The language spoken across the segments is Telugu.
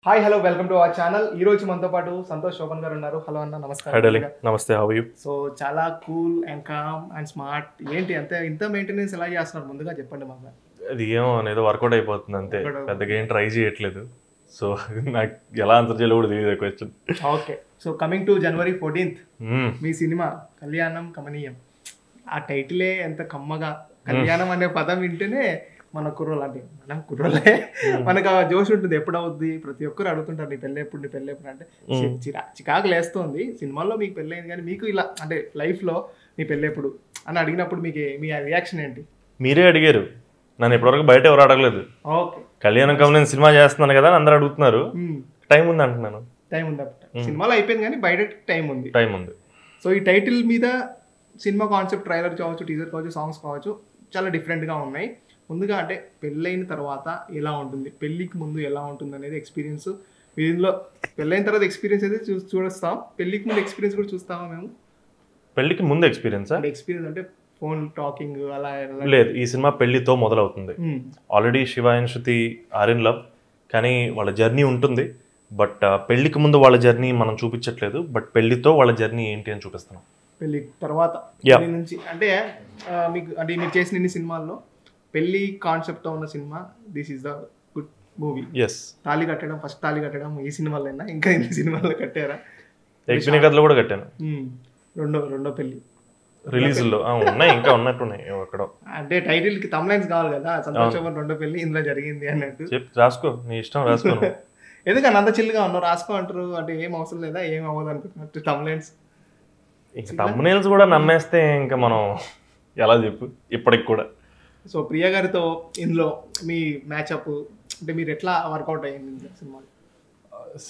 Hi hello welcome to our channel ఈ రోజు మనతో పాటు సంతోష్ శోభన్ గారు ఉన్నారు హలో అన్న హై నమస్కారం డార్లింగ్ నమస్తే హౌ యూ సో చాలా cool and calm and smart ఏంటి అంతే ఇంత మెయింటెనెన్స్ ఎలా చేస్తున్నారు ముందుగా చెప్పండి మాకు అది ఏమో ఏదో వర్కౌట్ అయిపోతుంది అంతే Workout అయిపోతుంది. పెద్దగా ఏం ట్రై చేయట్లేదు సో నాకు ఎలా ఆన్సర్ చేయాలో కూడా తెలియదు question okay so coming to January fourteenth మీ సినిమా కళ్యాణం కమనీయం ఆ టైటిలే ఎంత కమ్మగా కళ్యాణం అనే పదం వింటేనే మన కుర్రోలు అంటే మనం కుర్రోలే మనకు ఆ జోష్ ఉంటుంది ఎప్పుడు అవుద్ది ప్రతి ఒక్కరు అడుగుతుంటారు నీ పెళ్ళి ఎప్పుడు నీ పెళ్ళి ఎప్పుడు అంటే చి- చిరా చికాకు లేస్తుంది సినిమాల్లో మీకు పెళ్ళి అయింది కానీ మీకు ఇలా అంటే life లో నీ పెళ్ళి ఎప్పుడు అని అడిగినప్పుడు మీకు ఏ- మీ రియాక్షన్ ఏంటి మీరే అడిగారు నన్ను ఇప్పటివరకు బయట ఎవరు అడగలేదు ఓకే కళ్యాణం కమ్ నేను సినిమా చేస్తున్నాను కదా అని అందరు అడుగుతున్నారు టైం ఉంది అంటున్నాను టైం ఉంది అప్పుడు సినిమాలో అయిపోయింది కానీ బయట టైం ఉంది టైం ఉంది సో ఈ టైటిల్ మీద సినిమా కాన్సెప్ట్ ట్రైలర్ కావచ్చు టీజర్ కావచ్చు సాంగ్స్ కావచ్చు చాలా డిఫరెంట్గా ఉన్నాయి ముందుగా అంటే పెళ్ళైన తర్వాత ఎలా ఉంటుంది పెళ్ళికి ముందు ఎలా ఉంటుంది అనేది ఎక్స్పీరియన్స్ దీనిలో పెళ్ళైన తర్వాత ఎక్స్పీరియన్స్ అయితే చూ చూస్తాం పెళ్ళికి ముందు ఎక్స్పీరియన్స్ కూడా చూస్తామా మేము పెళ్లికి ముందు ఎక్స్పీరియన్సా అంటే ఎక్స్పీరియన్స్ అంటే ఫోన్ టాకింగ్ అలా ఎలా లేదు ఈ సినిమా పెళ్లితో మొదలవుతుంది మ్మ్. Already Shiva and Shruti are in love కానీ వాళ్ళ జర్నీ ఉంటుంది బట్ పెళ్లికి ముందు వాళ్ళ జర్నీ మనం చూపించట్లేదు బట్ పెళ్లితో వాళ్ళ జర్నీ ఏంటి అని చూపిస్తున్నాం పెళ్ళి తర్వాత Yeah. పెళ్లి నుంచి అంటే ఆ, మీకు అంటే మీరు చేసిన ఇన్ని సినిమాల్లో పెళ్లి కాన్సెప్ట్తో ఉన్న cinema this is the good movie ఎస్ తాళి కట్టడం ఫస్ట్ తాళి కట్టడం ఈ సినిమాలైనా ఇంకా ఎన్ని సినిమాల్లో కట్టారా యజ్ఞ కథలో కూడా కట్టాను మ్మ్. రెండో రెండో పెళ్లి రిలీజ్లో ఉన్నాయి ఇంకా ఉన్నట్టున్నాయి ఎక్కడో అంటే టైటిల్ కి తమ్లైన్స్ కావాలి కదా సంతోషం రెండో పెళ్లి ఇందులో జరిగింది అన్నట్టు చెప్పి రాసుకో నీ ఇష్టం రాసుకో నువ్వు. ఎందుకని అంత చిల్లుగా ఉన్నావు రాసుకో అంటారు అంటే ఏం అవసరం లేదా ఏం అవ్వదు అనుకుంటున్నట్టు తమ్లైన్స్ ఇంకా తమ్మునేల్స్ కూడా నమ్మేస్తే ఇంకా మనం ఎలా చెప్పు ఇప్పటికి కూడా సో ప్రియ గారితో ఇందులో మీ మ్యాచ్అప్ అంటే మీరు ఎట్లా వర్కౌట్ అయ్యింది ఇందులో సినిమాలో సి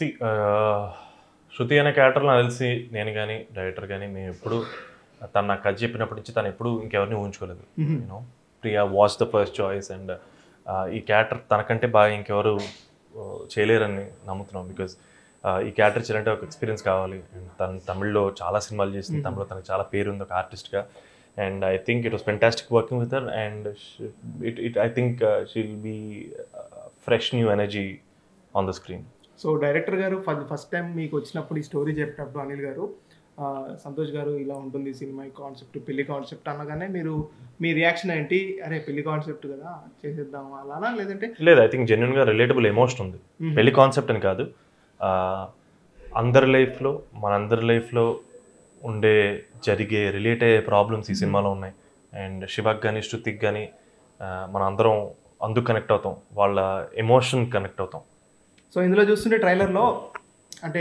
శృతి అనే క్యారెక్టర్ నాకు తెలిసి నేను కానీ డైరెక్టర్ కానీ మేము ఎప్పుడు తను నాకు కథ చెప్పినప్పటి నుంచి తను ఎప్పుడు ఇంకెవరిని ఊహించుకోలేదు you know Priya watch the first choice and ఈ క్యారెక్టర్ తనకంటే బాగా ఇంకెవరు uh, చేయలేరని నమ్ముతున్నాం బికాజ్ ఈ క్యారెక్టర్ చేయాలంటే ఒక ఎక్స్పీరియన్స్ కావాలి అండ్ తను తమిళ్లో చాలా సినిమాలు చేసింది తమిళ్లో తనకు చాలా పేరు ఉంది ఒక ఆర్టిస్ట్గా and I think it was fantastic working with her and it it I think she will be fresh new energy on the screen so director గారు ఫస్ట్ టైం మీకు వచ్చినప్పుడు ఈ స్టోరీ చెప్పినప్పుడు అనిల్ గారు ఆ, సంతోష్ గారు ఇలా ఉంటుంది సినిమా కాన్సెప్ట్ పెళ్లి కాన్సెప్ట్ అనగానే మీరు మీ రియాక్షన్ ఏంటి అరే పెళ్లి కాన్సెప్ట్ కదా చేసేద్దాం అలానా లేదంటే లేదు ఐ థింక్ జెన్యున్గా రిలేటబుల్ ఎమోషన్ ఉంది పెళ్లి కాన్సెప్ట్ అని కాదు ఆ, అందరి లైఫ్లో మనందరి లైఫ్లో ఉండే జరిగే రిలేట్ అయ్యే ప్రాబ్లమ్స్ ఈ సినిమాలో ఉన్నాయి అండ్ శివక్ కానీ శృతిక్ కానీ మనం అందరం అందుకు కనెక్ట్ అవుతాం వాళ్ళ ఎమోషన్ కనెక్ట్ అవుతాం సో ఇందులో చూస్తుంటే ట్రైలర్లో అంటే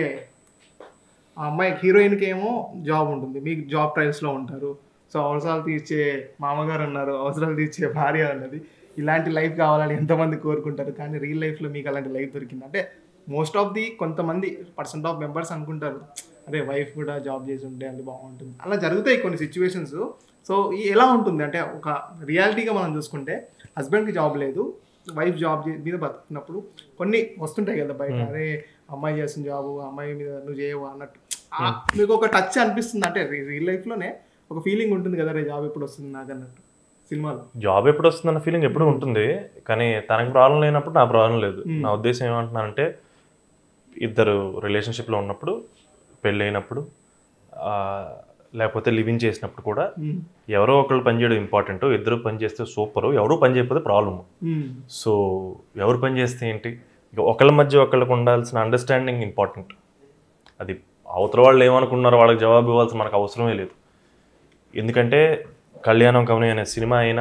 ఆ అమ్మాయి హీరోయిన్కి ఏమో జాబ్ ఉంటుంది మీకు జాబ్ ట్రయల్స్లో ఉంటారు సో అవసరాలు తీర్చే మామగారు ఉన్నారు అవసరాలు తీర్చే భార్య ఉన్నది ఇలాంటి లైఫ్ కావాలని ఎంతమంది కోరుకుంటారు కానీ రియల్ లైఫ్లో మీకు అలాంటి లైఫ్ దొరికింది అంటే మోస్ట్ ఆఫ్ ది కొంతమంది పర్సెంట్ ఆఫ్ మెంబర్స్ అనుకుంటారు అరే వైఫ్ కూడా జాబ్ చేసి ఉంటే అది బాగుంటుంది అలా జరుగుతాయి కొన్ని సిచ్యువేషన్స్ సో ఈ ఎలా ఉంటుంది అంటే ఒక రియాలిటీగా మనం చూసుకుంటే హస్బెండ్కి జాబ్ లేదు వైఫ్ జాబ్ మీద బతుకున్నప్పుడు కొన్ని వస్తుంటాయి కదా బయట అరే అమ్మాయి చేసిన జాబ్ అమ్మాయి మీద నువ్వు చేయవు అన్నట్టు ఆ, మీకు ఒక టచ్ అనిపిస్తుంది అంటే రియల్ లైఫ్లోనే ఒక ఫీలింగ్ ఉంటుంది కదా రే జాబ్ ఎప్పుడు వస్తుంది నాకు అన్నట్టు సినిమాలో జాబ్ ఎప్పుడు వస్తుందన్న ఫీలింగ్ ఎప్పుడు ఉంటుంది కానీ తనకు ప్రాబ్లం లేనప్పుడు నా ప్రాబ్లం లేదు నా ఉద్దేశం ఏమంటున్నానంటే ఇద్దరు రిలేషన్షిప్లో ఉన్నప్పుడు పెళ్ళి అయినప్పుడు ఆ, లేకపోతే లివింగ్ చేసినప్పుడు కూడా మ్మ్. ఎవరో ఒకళ్ళు పని చేయడం ఇంపార్టెంట్ ఇద్దరు పని చేస్తే సూపర్ ఎవరు పని చేయకపోతే ప్రాబ్లమ్ మ్మ్. సో ఎవరు పని చేస్తే ఏంటి ఇక ఒకళ్ళ మధ్య ఒకళ్ళకి ఉండాల్సిన అండర్స్టాండింగ్ ఇంపార్టెంట్ అది అవతల వాళ్ళు ఏమనుకున్నారో వాళ్ళకి జవాబు ఇవ్వాల్సిన మనకు అవసరమే లేదు ఎందుకంటే కళ్యాణం కమని అనే సినిమా అయినా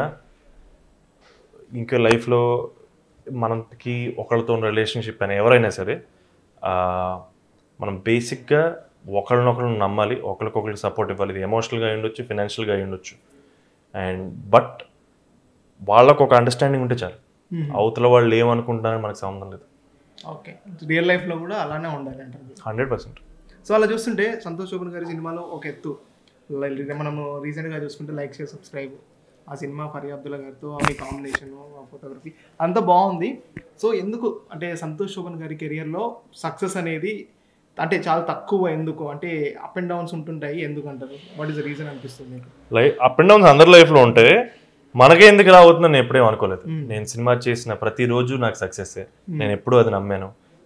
ఇంకా లైఫ్లో మనకి ఒకళ్ళతో ఉన్న రిలేషన్షిప్ అయినా ఎవరైనా సరే ఆ, మనం బేసిక్గా ఒకళ్ళనొకళ్ళని నమ్మాలి ఒకరికొకరికి సపోర్ట్ ఇవ్వాలి ఇది ఎమోషనల్గా అయి ఉండొచ్చు ఫినాన్షియల్గా అయి ఉండొచ్చు అండ్ బట్ వాళ్ళకు ఒక అండర్స్టాండింగ్ ఉంటే చాలు మ్మ్. అవతల వాళ్ళు ఏమనుకుంటున్నారని మనకు సంబంధం లేదు ఓకే రియల్ లైఫ్లో కూడా అలానే ఉండాలి అంటారు హండ్రెడ్ పర్సెంట్ సో అలా చూస్తుంటే సంతోష్ శోభన్ గారి సినిమాలో ఒక ఎత్తు లై- మనము రీసెంట్గా చూసుకుంటే లైక్ షేర్ సబ్స్క్రైబ్ ఆ సినిమా ఫరీ అబ్దుల్లా గారితో మీ కాంబినేషన్ ఆ ఫోటోగ్రఫీ అంతా బాగుంది సో ఎందుకు అంటే సంతోష్ శోభన్ గారి కెరియర్లో సక్సెస్ అనేది అంటే చాలా తక్కువ ఎందుకు అంటే అప్ అండ్ డౌన్స్ ఉంటుంటాయి ఎందుకు అంటారు వాట్ ఈస్ ద రీజన్ అనిపిస్తుంది మీకు లైఫ్ అప్ అండ్ డౌన్స్ అందరి లైఫ్లో ఉంటే మనకే ఎందుకు ఇలా అవుతుందని నేను ఎప్పుడేం అనుకోలేదు నేను సినిమా చేసిన ప్రతిరోజు నాకు సక్సెస్ నేను ఎప్పుడూ అది నమ్మాను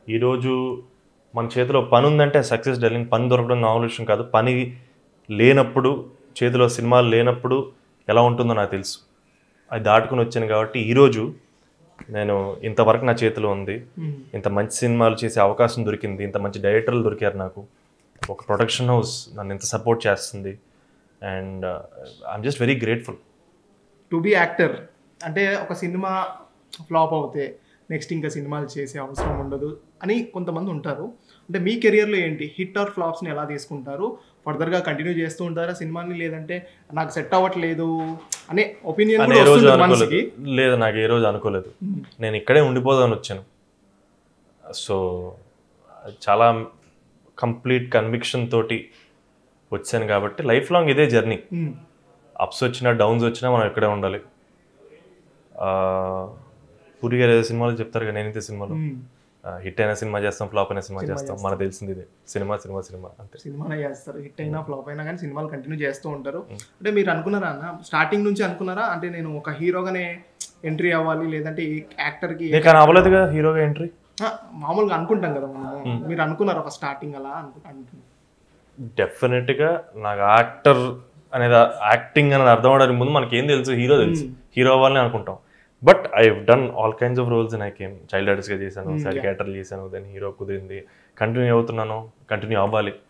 ఈరోజు మన చేతిలో పని ఉందంటే సక్సెస్ డెలింగ్ పని దొరకడం నావల్ విషయం కాదు పని లేనప్పుడు చేతిలో సినిమాలు లేనప్పుడు ఎలా ఉంటుందో నాకు తెలుసు అది దాటుకుని వచ్చాను కాబట్టి ఈరోజు నేను ఇంతవరకు నా చేతిలో ఉంది ఇంత మంచి సినిమాలు చేసే అవకాశం దొరికింది ఇంత మంచి డైరెక్టర్లు దొరికారు నాకు ఒక ప్రొడక్షన్ హౌస్ నన్ను ఇంత సపోర్ట్ చేస్తుంది and I'm just very grateful to be actor అంటే ఒక సినిమా ఫ్లాప్ అవుతే నెక్స్ట్ ఇంకా సినిమాలు చేసే అవసరం ఉండదు అని కొంతమంది ఉంటారు అంటే మీ కెరియర్లో ఏంటి హిట్ ఆర్ ఫ్లాప్స్ని ఎలా తీసుకుంటారు ఫర్దర్గా కంటిన్యూ చేస్తూ ఉంటారా సినిమాని లేదంటే నాకు సెట్ అవ్వట్లేదు అనే ఒపీనియన్ అని కూడా ఏ రోజు వస్తుంది అనుకోలేదు మనసుకి లేదు నాకు ఏ రోజు అనుకోలేదు నేను ఇక్కడే ఉండిపోదామని వచ్చాను సో చాలా కంప్లీట్ కన్విక్షన్ తోటి వచ్చాను కాబట్టి లైఫ్ లాంగ్ ఇదే జర్నీ మ్మ్. అప్స్ వచ్చినా డౌన్స్ వచ్చినా మనం ఇక్కడే ఉండాలి ఆ, పూరి గారు ఏదో సినిమాలు చెప్తారు కదా నేనైతే సినిమాలో మ్మ్. హిట్ అయిన సినిమా చేస్తాం ఫ్లాప్ అయిన సినిమా చేస్తాం మనకు తెలిసింది ఇదే సినిమా సినిమా సినిమా అంతే సినిమానే చేస్తారు హిట్ అయినా ఫ్లాప్ అయినా కానీ సినిమాలు కంటిన్యూ చేస్తూ ఉంటారు అంటే మీరు అనుకున్నారా అన్న స్టార్టింగ్ నుంచి అనుకున్నారా అంటే నేను ఒక హీరోగానే ఎంట్రీ అవ్వాలి లేదంటే ఈ యాక్టర్కి నీకు కానీ అవ్వలేదు కదా హీరోగా ఎంట్రీ మామూలుగా అనుకుంటాం కదా మనము మీరు అనుకున్నారు ఒక స్టార్టింగ్ అలా అనుకు అనుకున్నారు డెఫినెట్గా నాకు యాక్టర్ అనేది యాక్టింగ్ అనేది అర్థం అవడానికి ముందు మనకి ఏం తెలుసు హీరో తెలుసు హీరో అవ్వాలని అనుకుంటాం but I done all kinds of roles in I came child ఆర్టిస్ట్గా చేశాను సైడ్ క్యాటర్ చేశాను దెన్ హీరో కుదిరింది కంటిన్యూ అవుతున్నాను కంటిన్యూ అవ్వాలి